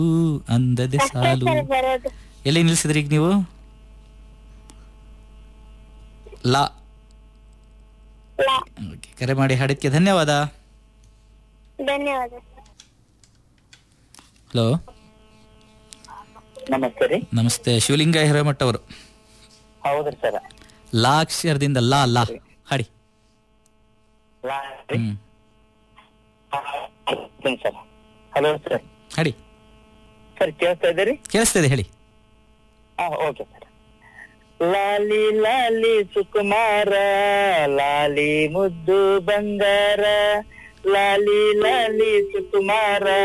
ಅಂದದೆ ಅಷ್ಟೇ ಸಾಲು ಸರ್ ಬರೋದು ಎಲ್ಲಿ ನಿಲ್ಸಿದ್ರಿ ಈಗ ನೀವು ಲಾ ಲಾ ಓಕೆ ಕರೆ ಮಾಡಿ ಹಾಡಿದ್ಕೆ ಧನ್ಯವಾದ ಧನ್ಯವಾದ ಹಲೋ ನಮಸ್ತೆ ರೀ ನಮಸ್ತೆ ಶಿವಲಿಂಗ ಹಿರೇಮಠ ಅವರು ಹೌದ್ರಿ ಸರ್ ಲಾ ಅಕ್ಷರದಿಂದ ಲಾ ಲಾ ಹಾಡಿ ಹ್ಮ್ ಸರ್ ಹಲೋ ಸರ್ ಹಾಡಿ ಸರ್ ಕೇಳ್ತಾ ಇದ್ದೀರಿ ಕೇಳಿಸ್ತಿದೆ ಹೇಳಿ ಹಾ ಓಕೆ ಸರ್ ಲಾಲಿ ಲಾಲಿ ಸುಕುಮಾರ ಲಾಲಿ ಮುದ್ದು ಬಂಗಾರ ಲಾಲಿ ಲಾಲಿ ಸುಕುಮಾರ